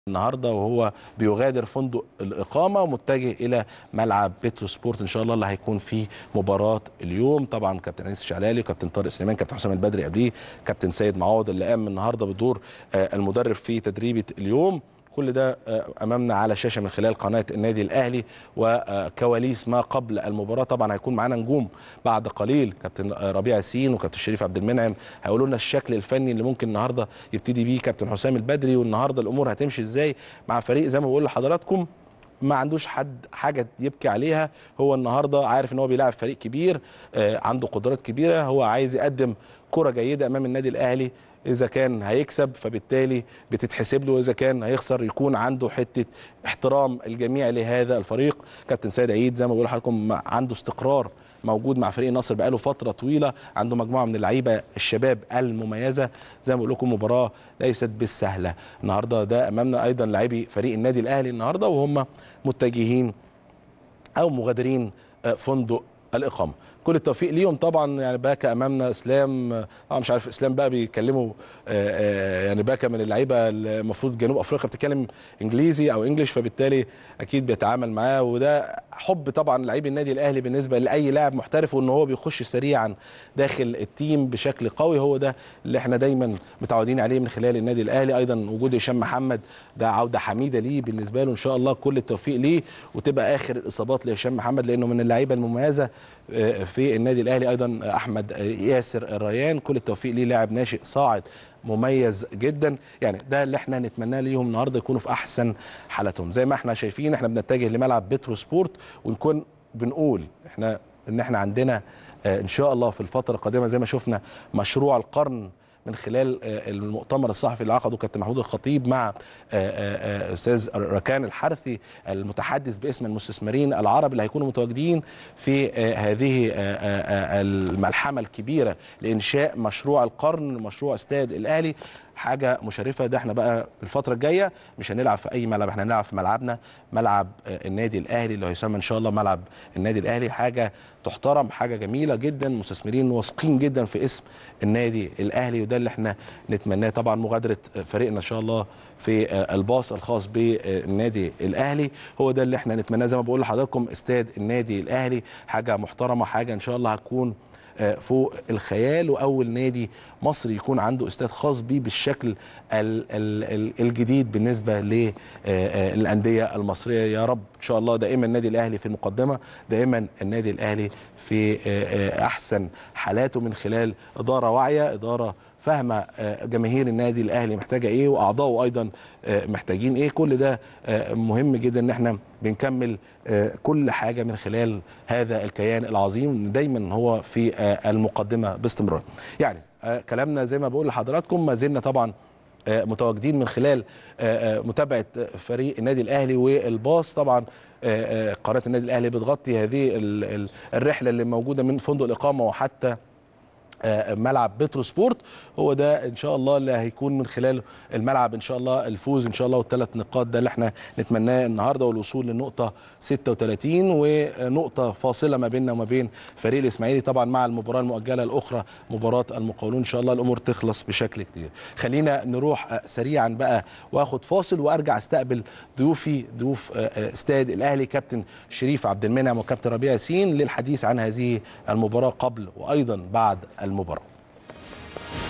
النهارده وهو بيغادر فندق الاقامه متجه الى ملعب بيترو سبورت ان شاء الله اللي هيكون فيه مباراه اليوم طبعا كابتن انيس الشعلالي كابتن طارق سليمان كابتن حسام البدري قبليه كابتن سيد معوض اللي قام النهارده بدور آه، المدرب في تدريبه اليوم كل ده آه، امامنا على شاشه من خلال قناه النادي الاهلي وكواليس ما قبل المباراه طبعا هيكون معانا نجوم بعد قليل كابتن آه، ربيع ياسين وكابتن شريف عبد المنعم هيقولوا لنا الشكل الفني اللي ممكن النهارده يبتدي بيه كابتن حسام البدري والنهارده الامور هتمشي ازاي مع فريق زي ما بقول لحضراتكم ما عندوش حد حاجه يبكي عليها هو النهارده عارف ان هو بيلعب فريق كبير آه، عنده قدرات كبيره هو عايز يقدم كره جيده امام النادي الاهلي اذا كان هيكسب فبالتالي بتتحسب له اذا كان هيخسر يكون عنده حته احترام الجميع لهذا الفريق كابتن سيد عيد زي ما بقول لحضراتكم عنده استقرار موجود مع فريق النصر بقاله فتره طويله عنده مجموعه من اللعيبه الشباب المميزه زي ما بقول لكم مباراه ليست بالسهله النهارده ده امامنا ايضا لاعبي فريق النادي الاهلي النهارده وهم متجهين او مغادرين آه، فندق الاقامه كل التوفيق ليهم طبعا يعني باكا امامنا اسلام اه مش عارف اسلام بقى بيتكلموا آه، آه، يعني باكا من اللعيبه المفروض جنوب افريقيا بتتكلم انجليزي او انجليش فبالتالي اكيد بيتعامل معاه وده حب طبعا لعيب النادي الاهلي بالنسبه لاي لاعب محترف وان هو بيخش سريعا داخل التيم بشكل قوي هو ده اللي احنا دايما متعودين عليه من خلال النادي الاهلي ايضا وجود هشام محمد ده عوده حميده ليه بالنسبه له ان شاء الله كل التوفيق ليه وتبقى اخر الاصابات لهشام محمد لانه من اللعيبه المميزه آه، في النادي الاهلي ايضا احمد آه، ياسر الريان كل التوفيق ليه لاعب ناشئ صاعد مميز جدا يعني ده اللي احنا نتمناه ليهم النهارده يكونوا في احسن حالتهم زي ما احنا شايفين احنا بنتجه لملعب بترو سبورت ونكون بنقول احنا ان احنا عندنا آه، ان شاء الله في الفتره القادمه زي ما شفنا مشروع القرن من خلال آه، المؤتمر الصحفي اللي عقده كابتن محمود الخطيب مع آه، آه، آه، استاذ ركان الحرثي المتحدث باسم المستثمرين العرب اللي هيكونوا متواجدين في آه، هذه آه، آه، آه، الملحمه الكبيره لانشاء مشروع القرن مشروع استاد الاهلي حاجه مشرفه ده احنا بقى الفتره الجايه مش هنلعب في اي ملعب احنا هنلعب في ملعبنا ملعب آه، النادي الاهلي اللي هيسمى ان شاء الله ملعب النادي الاهلي حاجه تحترم حاجه جميله جدا مستثمرين واثقين جدا في اسم النادي الاهلي وده اللي احنا نتمناه طبعا مغادره فريقنا ان شاء الله في آه، الباص الخاص بالنادي الاهلي هو ده اللي احنا نتمناه زي ما بقول لحضراتكم استاد النادي الاهلي حاجه محترمه حاجه ان شاء الله هتكون آه، فوق الخيال واول نادي مصري يكون عنده استاد خاص بيه بالشكل ال ال ال الجديد بالنسبه للانديه المصريه يا رب ان شاء الله دائما النادي الاهلي في المقدمه دائما النادي الاهلي في آه، آه، احسن حالاته من خلال اداره واعيه اداره فاهمه آه، جماهير النادي الاهلي محتاجه ايه واعضائه ايضا آه، محتاجين ايه كل ده آه، مهم جدا ان احنا بنكمل آه، كل حاجه من خلال هذا الكيان العظيم دايما هو في آه، المقدمه باستمرار يعني آه، كلامنا زي ما بقول لحضراتكم ما زلنا طبعا آه، متواجدين من خلال آه، آه، متابعه فريق النادي الاهلي والباص طبعا آه، آه، قناه النادي الاهلي بتغطي هذه ال- ال- الرحله اللي موجوده من فندق الاقامه وحتى آه، ملعب بترو سبورت هو ده ان شاء الله اللي هيكون من خلال الملعب ان شاء الله الفوز ان شاء الله والثلاث نقاط ده اللي احنا نتمناه النهارده والوصول للنقطه 36 ونقطه فاصله ما بيننا وما بين فريق الاسماعيلي طبعا مع المباراه المؤجله الاخرى مباراه المقاولون ان شاء الله الامور تخلص بشكل كتير خلينا نروح آه، سريعا بقى واخد فاصل وارجع استقبل ضيوفي ضيوف آه، آه، استاد الاهلي كابتن شريف عبد المنعم وكابتن ربيع ياسين للحديث عن هذه المباراه قبل وايضا بعد المباراه